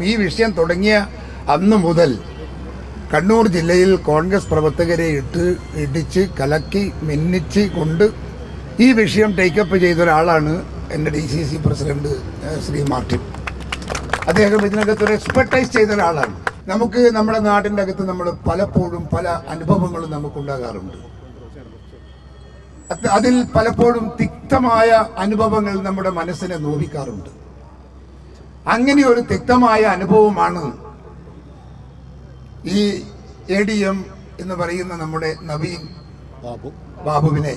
ഈ വിഷയം തുടങ്ങിയ അന്ന് മുതൽ കണ്ണൂർ ജില്ലയിൽ കോൺഗ്രസ് പ്രവർത്തകരെ ഇട്ട് ഇടിച്ച് കലക്കി മിന്നിച്ച് കൊണ്ട് ഈ വിഷയം ടേക്കപ്പ് ചെയ്ത ഒരാളാണ് എൻ്റെ ഡി സി സി പ്രസിഡന്റ് ഏഹ്, ശ്രീ മാർട്ടിൻ അദ്ദേഹം ഇതിനകത്ത് ഒരു എക്സ്പെർട്ടൈസ് ചെയ്ത ഒരാളാണ് നമുക്ക് നമ്മുടെ നാടിൻ്റെ അകത്ത് നമ്മൾ പലപ്പോഴും പല അനുഭവങ്ങളും നമുക്കുണ്ടാകാറുണ്ട് അത് അതിൽ പലപ്പോഴും തിക്തമായ അനുഭവങ്ങൾ നമ്മുടെ മനസ്സിനെ നോവിക്കാറുണ്ട് അങ്ങനെ ഒരു തിക്തമായ അനുഭവമാണ് ഈ എ ഡി എം എന്ന് പറയുന്ന നമ്മുടെ നവീൻ ബാബു ബാബുവിനെ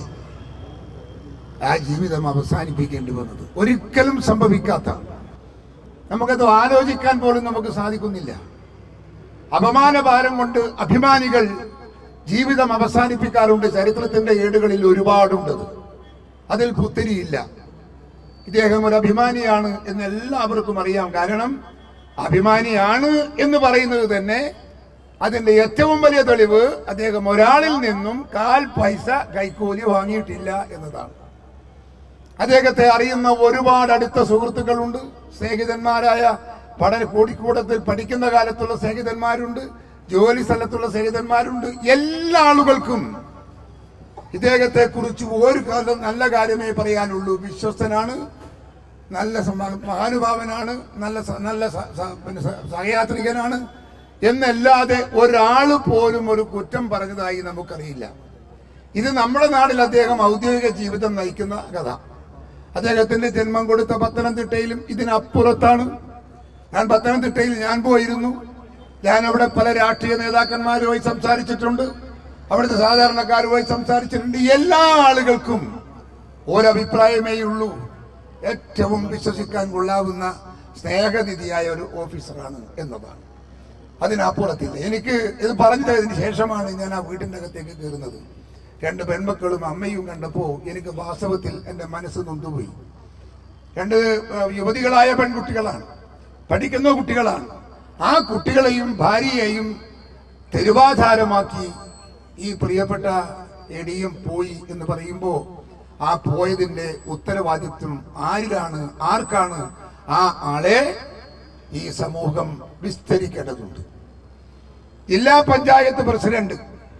ആ ജീവിതം അവസാനിപ്പിക്കേണ്ടി വന്നത് ഒരിക്കലും സംഭവിക്കാത്ത നമുക്കത് ആലോചിക്കാൻ പോലും നമുക്ക് സാധിക്കുന്നില്ല അപമാനഭാരം കൊണ്ട് അഭിമാനികൾ ജീവിതം അവസാനിപ്പിക്കാറുണ്ട് ചരിത്രത്തിന്റെ ഏടുകളിൽ ഒരുപാടുണ്ടത് അതിൽ പുത്തിരിയില്ല ഇദ്ദേഹം ഒരു അഭിമാനിയാണ് എന്ന് എല്ലാവർക്കും അറിയാം കാരണം അഭിമാനിയാണ് എന്ന് പറയുന്നത് തന്നെ അതിന്റെ ഏറ്റവും വലിയ തെളിവ് അദ്ദേഹം ഒരാളിൽ നിന്നും കാൽ പൈസ കൈക്കൂലി വാങ്ങിയിട്ടില്ല എന്നതാണ് അദ്ദേഹത്തെ അറിയുന്ന ഒരുപാട് അടുത്ത സുഹൃത്തുക്കളുണ്ട് സ്നേഹിതന്മാരായ പഠന കൂടിക്കൂടത്തിൽ പഠിക്കുന്ന കാലത്തുള്ള സ്നേഹിതന്മാരുണ്ട് ജോലി സ്ഥലത്തുള്ള സ്നേഹിതന്മാരുണ്ട് എല്ലാ ആളുകൾക്കും ഇദ്ദേഹത്തെ കുറിച്ച് ഒരു കാലം നല്ല കാര്യമേ പറയാനുള്ളൂ വിശ്വസ്തനാണ് നല്ല സമ- മഹാനുഭാവനാണ് നല്ല സ- നല്ല സ- സ- പിന്നെ സ- സഹയാത്രികനാണ് എന്നല്ലാതെ ഒരാൾ പോലും ഒരു കുറ്റം പറഞ്ഞതായി നമുക്കറിയില്ല ഇത് നമ്മുടെ നാട്ടിൽ അദ്ദേഹം ഔദ്യോഗിക ജീവിതം നയിക്കുന്ന കഥ അദ്ദേഹത്തിന്റെ ജന്മം കൊടുത്ത പത്തനംതിട്ടയിലും ഇതിനപ്പുറത്താണ് ഞാൻ പത്തനംതിട്ടയിൽ ഞാൻ പോയിരുന്നു ഞാൻ അവിടെ പല രാഷ്ട്രീയ നേതാക്കന്മാരുമായി സംസാരിച്ചിട്ടുണ്ട് അവിടുത്തെ സാധാരണക്കാരുമായി സംസാരിച്ചിട്ടുണ്ട് എല്ലാ ആളുകൾക്കും ഒരഭിപ്രായമേ ഉള്ളൂ ഏറ്റവും വിശ്വസിക്കാൻ കൊള്ളാവുന്ന സ്നേഹനിധിയായ ഒരു ഓഫീസറാണ് എന്നതാണ് അതിനപ്പുറത്തില്ല എനിക്ക് ഇത് പറഞ്ഞതിന് ശേഷമാണ് ഞാൻ ആ വീട്ടിന്റെ അകത്തേക്ക് കയറുന്നത് രണ്ട് പെൺമക്കളും അമ്മയും കണ്ടപ്പോ എനിക്ക് വാസ്തവത്തിൽ എന്റെ മനസ്സ് നൊന്തുപോയി രണ്ട് ഏഹ്, യുവതികളായ പെൺകുട്ടികളാണ് പഠിക്കുന്ന കുട്ടികളാണ് ആ കുട്ടികളെയും ഭാര്യയെയും തെരുവാധാരമാക്കി ഈ പ്രിയപ്പെട്ട എടിയും പോയി എന്ന് പറയുമ്പോ ആ പോയതിന്റെ ഉത്തരവാദിത്വം ആരിലാണ് ആർക്കാണ് ആ ആളെ ഈ സമൂഹം വിസ്തരിക്കേണ്ടതുണ്ട് ജില്ലാ പഞ്ചായത്ത് പ്രസിഡന്റ്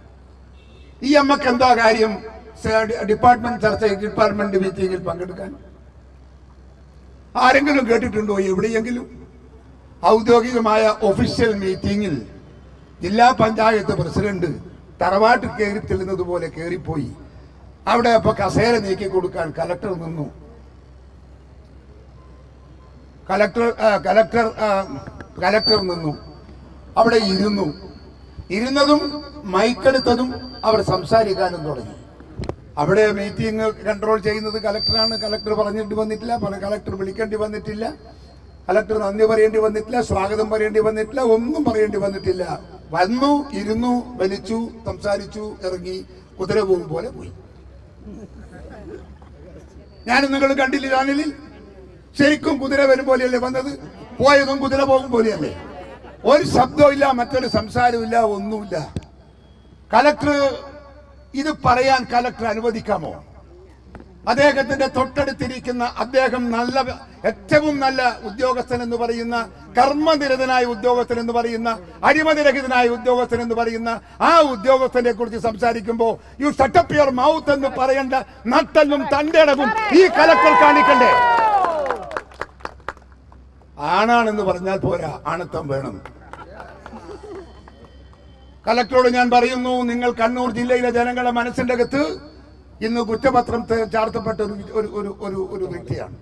ഈ അമ്മക്ക് എന്താ കാര്യം സ- ഡിപ്പാർട്ട്മെന്റ് ചർച്ച ഡിപ്പാർട്ട്മെന്റ് മീറ്റിംഗിൽ പങ്കെടുക്കാൻ ആരെങ്കിലും കേട്ടിട്ടുണ്ടോ എവിടെയെങ്കിലും ഔദ്യോഗികമായ ഒഫീഷ്യൽ മീറ്റിംഗിൽ ജില്ലാ പഞ്ചായത്ത് പ്രസിഡന്റ് തറവാട്ടിൽ കയറി തെളിയുന്നത് പോലെ കയറിപ്പോയി അവിടെ അപ്പൊ കസേര നീക്കി കൊടുക്കാൻ കലക്ടർ നിന്നു കലക്ടർ ആ, കലക്ടർ ആ, കലക്ടർ നിന്നു അവിടെ ഇരുന്നു ഇരുന്നതും മൈക്കെടുത്തതും അവർ സംസാരിക്കാനും തുടങ്ങി അവിടെ മീറ്റിംഗ് കൺട്രോൾ ചെയ്യുന്നത് കലക്ടറാണ് കലക്ടർ പറഞ്ഞിട്ട് വന്നിട്ടില്ല പല- കലക്ടർ വിളിക്കേണ്ടി വന്നിട്ടില്ല കലക്ടർ നന്ദി പറയേണ്ടി വന്നിട്ടില്ല സ്വാഗതം പറയേണ്ടി വന്നിട്ടില്ല ഒന്നും പറയേണ്ടി വന്നിട്ടില്ല വന്നു ഇരുന്നു വലിച്ചു സംസാരിച്ചു ഇറങ്ങി കുതിര പോകും പോലെ പോയി ഞാൻ നിങ്ങൾ കണ്ടില്ല ചാനലിൽ ശരിക്കും കുതിര വരും പോലെയല്ലേ വന്നത് പോയതും കുതിര പോകും പോലെയല്ലേ ഒരു ശബ്ദമില്ല മറ്റൊരു സംസാരമില്ല ഒന്നുമില്ല കലക്ടർ ഇത് പറയാൻ കലക്ടർ അനുവദിക്കാമോ അദ്ദേഹത്തിന്റെ തൊട്ടടുത്തിരിക്കുന്ന അദ്ദേഹം നല്ല ഏറ്റവും നല്ല ഉദ്യോഗസ്ഥൻ എന്ന് പറയുന്ന കർമ്മനിരതനായ ഉദ്യോഗസ്ഥൻ എന്ന് പറയുന്ന അഴിമതിരഹിതനായ ഉദ്യോഗസ്ഥൻ എന്ന് പറയുന്ന ആ ഉദ്യോഗസ്ഥനെ കുറിച്ച് സംസാരിക്കുമ്പോൾ യു സെറ്റപ്പ് യുവർ മൗത്ത് എന്ന് പറയേണ്ട നട്ടലും തന്റെ ഇടവും ഈ കലക്ടർ കാണിക്കണ്ടേ ആണാണെന്ന് പറഞ്ഞാൽ പോരാ ആണത്വം വേണം കലക്ടറോട് ഞാൻ പറയുന്നു നിങ്ങൾ കണ്ണൂർ ജില്ലയിലെ ജനങ്ങളുടെ മനസ്സിന്റെ അകത്ത് ഇന്ന് കുറ്റപത്രം ത- ചാർത്തപ്പെട്ട ഒരു ഒരു ഒരു ഒരു ഒരു വ്യക്തിയാണ്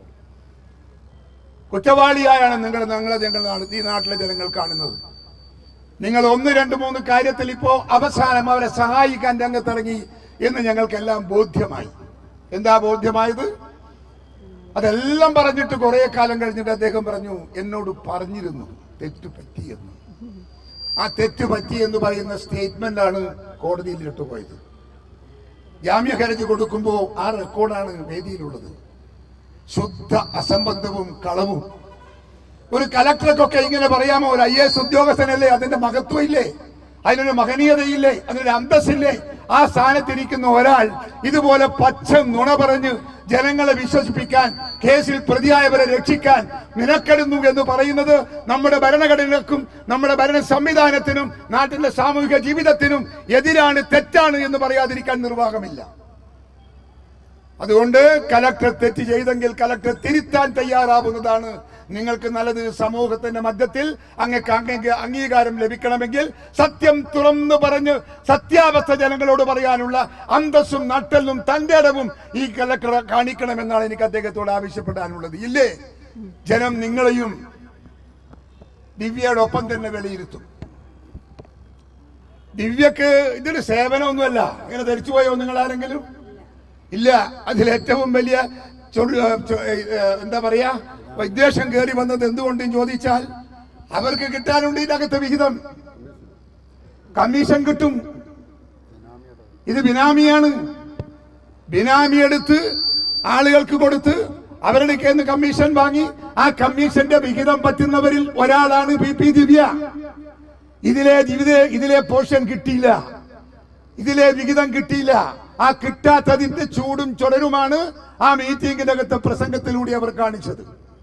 കുറ്റവാളിയായാണ് നിങ്ങൾ ഞങ്ങളെ ഞങ്ങൾ ഈ നാട്ടിലെ ജനങ്ങൾ കാണുന്നത് നിങ്ങൾ ഒന്ന് രണ്ട് മൂന്ന് കാര്യത്തിൽ ഇപ്പോ അവസാനം അവരെ സഹായിക്കാൻ രംഗത്തിറങ്ങി എന്ന് ഞങ്ങൾക്കെല്ലാം ബോധ്യമായി എന്താ ബോധ്യമായത് അതെല്ലാം പറഞ്ഞിട്ട് കുറെ കാലം കഴിഞ്ഞിട്ട് അദ്ദേഹം പറഞ്ഞു എന്നോട് പറഞ്ഞിരുന്നു തെറ്റ് പറ്റിയെന്ന് ആ തെറ്റ് പറ്റി എന്ന് പറയുന്ന സ്റ്റേറ്റ്മെന്റ് ആണ് കോടതിയിൽ ഇട്ടുപോയത് ജാമ്യ ഹർജി കൊടുക്കുമ്പോൾ ആ റെക്കോർഡാണ് വേദിയിലുള്ളത് ശുദ്ധ അസംബന്ധവും കളവും ഒരു കലക്ടർക്കൊക്കെ ഇങ്ങനെ പറയാമോ ഒരു ഐ എസ് ഉദ്യോഗസ്ഥനല്ലേ അതിന്റെ മഹത്വം ഇല്ലേ അതിനൊരു മഹനീയതയില്ലേ അതിനൊരു അന്തസ്സില്ലേ ആ സ്ഥാനത്തിരിക്കുന്ന ഒരാൾ ഇതുപോലെ പച്ച നുണ പറഞ്ഞ് ജനങ്ങളെ വിശ്വസിപ്പിക്കാൻ കേസിൽ പ്രതിയായവരെ രക്ഷിക്കാൻ മിനക്കെടുന്നു എന്ന് പറയുന്നത് നമ്മുടെ ഭരണഘടനക്കും നമ്മുടെ ഭരണ സംവിധാനത്തിനും നാട്ടിലെ സാമൂഹിക ജീവിതത്തിനും എതിരാണ് തെറ്റാണ് എന്ന് പറയാതിരിക്കാൻ നിർവാഹമില്ല അതുകൊണ്ട് കലക്ടർ തെറ്റ് ചെയ്തെങ്കിൽ കലക്ടർ തിരുത്താൻ തയ്യാറാവുന്നതാണ് നിങ്ങൾക്ക് നല്ലത് സമൂഹത്തിന്റെ മധ്യത്തിൽ അങ്ങക്ക് അങ്ങക്ക് അംഗീകാരം ലഭിക്കണമെങ്കിൽ സത്യം തുറന്നു പറഞ്ഞ് സത്യാവസ്ഥ ജനങ്ങളോട് പറയാനുള്ള അന്തസ്സും നട്ടലും തന്റെ ഇടവും ഈ കലക്ടർ കാണിക്കണമെന്നാണ് എനിക്ക് അദ്ദേഹത്തോട് ആവശ്യപ്പെടാനുള്ളത് ഇല്ലേ ജനം നിങ്ങളെയും ദിവ്യയുടെ ഒപ്പം തന്നെ വിലയിരുത്തും ദിവ്യക്ക് ഇതൊരു സേവനമൊന്നുമല്ല ഇങ്ങനെ ധരിച്ചു പോയോ നിങ്ങൾ ആരെങ്കിലും ഇല്ല അതിലേറ്റവും വലിയ ചൊ- ചൊ- ഏഹ് എന്താ പറയാ വിദ്വേഷം കയറി വന്നത് എന്തുകൊണ്ടും ചോദിച്ചാൽ അവർക്ക് കിട്ടാനുണ്ട് ഇതിനകത്ത് വിഹിതം കമ്മീഷൻ കിട്ടും ഇത് ബിനാമിയാണ് ബിനാമി എടുത്ത് ആളുകൾക്ക് കൊടുത്ത് അവരുടെ കയ്യിൽ നിന്ന് കമ്മീഷൻ വാങ്ങി ആ കമ്മീഷന്റെ വിഹിതം പറ്റുന്നവരിൽ ഒരാളാണ് പി പി ദിവ്യ ഇതിലെ ഇതിലെ ഇതിലെ പോർഷൻ കിട്ടിയില്ല ഇതിലെ വിഹിതം കിട്ടിയില്ല ആ കിട്ടാത്തതിന്റെ ചൂടും ചുടരുമാണ് ആ മീറ്റിംഗിന്റെ അകത്തെ പ്രസംഗത്തിലൂടെ അവർ കാണിച്ചത്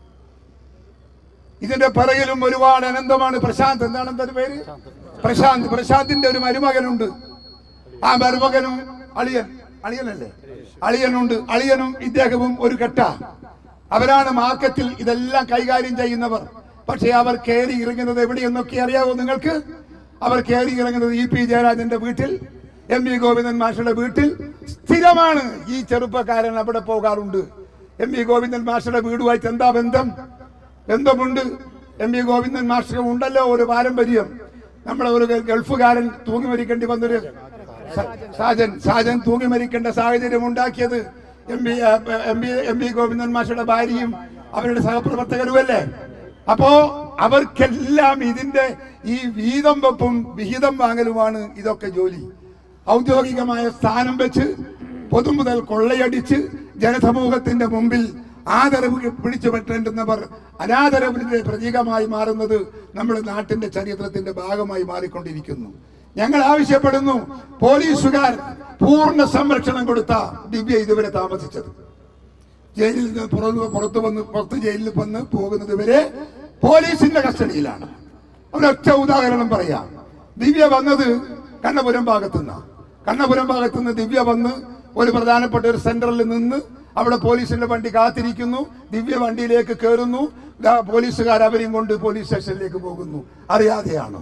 ഇതിന്റെ പിറകിലും ഒരുപാട് അനന്തമാണ് പ്രശാന്ത് എന്താണ് എന്താ പേര് പ്രശാന്ത് പ്രശാന്തിന്റെ ഒരു മരുമകനുണ്ട് ആ മരുമകനും അളിയൻ അളിയനല്ലേ അളിയനുണ്ട് അളിയനും ഇദ്ദേഹവും ഒരു കെട്ട അവരാണ് മാർക്കറ്റിൽ ഇതെല്ലാം കൈകാര്യം ചെയ്യുന്നവർ പക്ഷേ അവർ കയറി ഇറങ്ങുന്നത് എവിടെയെന്നൊക്കെ അറിയാവോ നിങ്ങൾക്ക് അവർ കയറി ഇറങ്ങുന്നത് ഇ പി ജയരാജന്റെ വീട്ടിൽ എം വി ഗോവിന്ദൻ മാഷയുടെ വീട്ടിൽ സ്ഥിരമാണ് ഈ ചെറുപ്പക്കാരൻ അവിടെ പോകാറുണ്ട് എം വി ഗോവിന്ദൻ മാഷയുടെ വീടുമായിട്ട് എന്താ ബന്ധം ബന്ധമുണ്ട് എം വി ഗോവിന്ദൻ മാസ്റ്റർ ഉണ്ടല്ലോ ഒരു പാരമ്പര്യം നമ്മളെ ഒരു ഗൾഫുകാരൻ തൂങ്ങി മരിക്കേണ്ടി വന്നൊരു സ- സാജൻ സാജൻ തൂങ്ങി മരിക്കേണ്ട സാഹചര്യം ഉണ്ടാക്കിയത് M P M P M P Govindan മാഷയുടെ ഭാര്യയും അവരുടെ സഹപ്രവർത്തകരുമല്ലേ അപ്പോ അവർക്കെല്ലാം ഇതിന്റെ ഈ വീതം വെപ്പും വിഹിതം വാങ്ങലുമാണ് ഇതൊക്കെ ജോലി ഔദ്യോഗികമായ സ്ഥാനം വെച്ച് പൊതുമുതൽ കൊള്ളയടിച്ച് ജനസമൂഹത്തിന്റെ മുമ്പിൽ ആദരവ് പിടിച്ചു പറ്റേണ്ടുന്നവർ അനാദരവിന്റെ പ്രതീകമായി മാറുന്നത് നമ്മുടെ നാട്ടിന്റെ ചരിത്രത്തിന്റെ ഭാഗമായി മാറിക്കൊണ്ടിരിക്കുന്നു ഞങ്ങൾ ആവശ്യപ്പെടുന്നു പോലീസുകാർ പൂർണ്ണ സംരക്ഷണം കൊടുത്ത ദിവ്യ ഇതുവരെ താമസിച്ചത് ജയിലിൽ നിന്ന് പുറത്ത് പുറത്തു വന്ന് പുറത്ത് ജയിലിൽ വന്ന് പോകുന്നത് വരെ പോലീസിന്റെ കസ്റ്റഡിയിലാണ് ഒരൊറ്റ ഉദാഹരണം പറയാം ദിവ്യ വന്നത് കണ്ണപുരം ഭാഗത്തുനിന്ന് കണ്ണപുരം ഭാഗത്തുനിന്ന് ദിവ്യ വന്ന് ഒരു പ്രധാനപ്പെട്ട ഒരു സെന്ററിൽ നിന്ന് അവിടെ പോലീസിന്റെ വണ്ടി കാത്തിരിക്കുന്നു ദിവ്യ വണ്ടിയിലേക്ക് കയറുന്നു ദാ പോലീസുകാർ അവരെയും കൊണ്ട് പോലീസ് സ്റ്റേഷനിലേക്ക് പോകുന്നു അറിയാതെയാണോ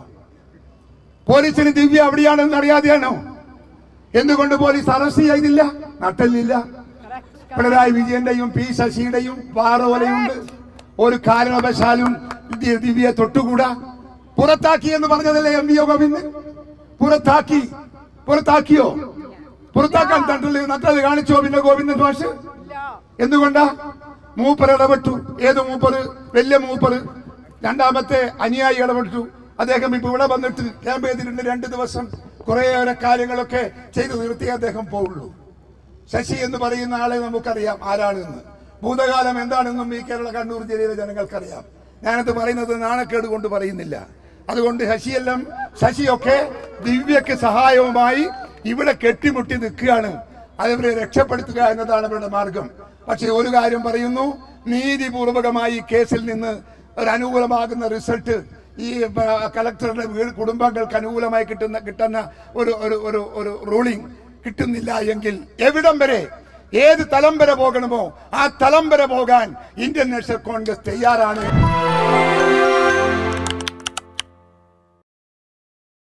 പോലീസിന് ദിവ്യ അവിടെയാണെന്ന് അറിയാതെയാണോ എന്തുകൊണ്ട് പോലീസ് അറസ്റ്റ് ചെയ്തില്ല നട്ടല്ലില്ല പിണറായി വിജയന്റെയും പി ശശിയുടെയും പാറോലയുണ്ട് ഒരു കാരണവശാലും ദി- ദിവ്യയെ തൊട്ടുകൂടാ പുറത്താക്കി എന്ന് പറഞ്ഞതല്ലേ എം വി ഗോവിന്ദൻ പുറത്താക്കി പുറത്താക്കിയോ പുറത്താക്കാൻ തട്ടല് നട്ടല് കാണിച്ചോ പിന്നെ ഗോവിന്ദൻ മാഷ് എന്തുകൊണ്ടാ മൂപ്പർ ഇടപെട്ടു ഏത് മൂപ്പറ് വലിയ മൂപ്പറ് രണ്ടാമത്തെ അനുയായി ഇടപെട്ടു അദ്ദേഹം ഇപ്പൊ ഇവിടെ വന്നിട്ട് ക്യാമ്പ് ചെയ്തിട്ടുണ്ട് രണ്ട് ദിവസം കുറേയേറെ കാര്യങ്ങളൊക്കെ ചെയ്തു നിർത്തിയേ അദ്ദേഹം പോവുള്ളൂ ശശി എന്ന് പറയുന്ന ആളെ നമുക്കറിയാം ആരാണെന്ന് ഭൂതകാലം എന്താണെന്നും ഈ കേരള കണ്ണൂർ ജില്ലയിലെ ജനങ്ങൾക്കറിയാം ഞാനത് പറയുന്നത് നാണക്കേട് കൊണ്ട് പറയുന്നില്ല അതുകൊണ്ട് ശശിയെല്ലാം ശശിയൊക്കെ ദിവ്യക്ക് സഹായവുമായി ഇവിടെ കെട്ടിമുട്ടി നിൽക്കുകയാണ് അവരെ രക്ഷപ്പെടുത്തുക എന്നതാണ് അവരുടെ മാർഗം പക്ഷെ ഒരു കാര്യം പറയുന്നു നീതിപൂർവകമായി ഈ കേസിൽ നിന്ന് ഒരു അനുകൂലമാകുന്ന റിസൾട്ട് ഈ പ- കലക്ടറുടെ വീട് കുടുംബങ്ങൾക്ക് അനുകൂലമായി കിട്ടുന്ന കിട്ടുന്ന ഒരു ഒരു ഒരു ഒരു റൂളിംഗ് കിട്ടുന്നില്ല എങ്കിൽ എവിടം വരെ ഏത് തലം വരെ പോകണമോ ആ തലം വരെ പോകാൻ ഇന്ത്യൻ നാഷണൽ കോൺഗ്രസ് തയ്യാറാണ്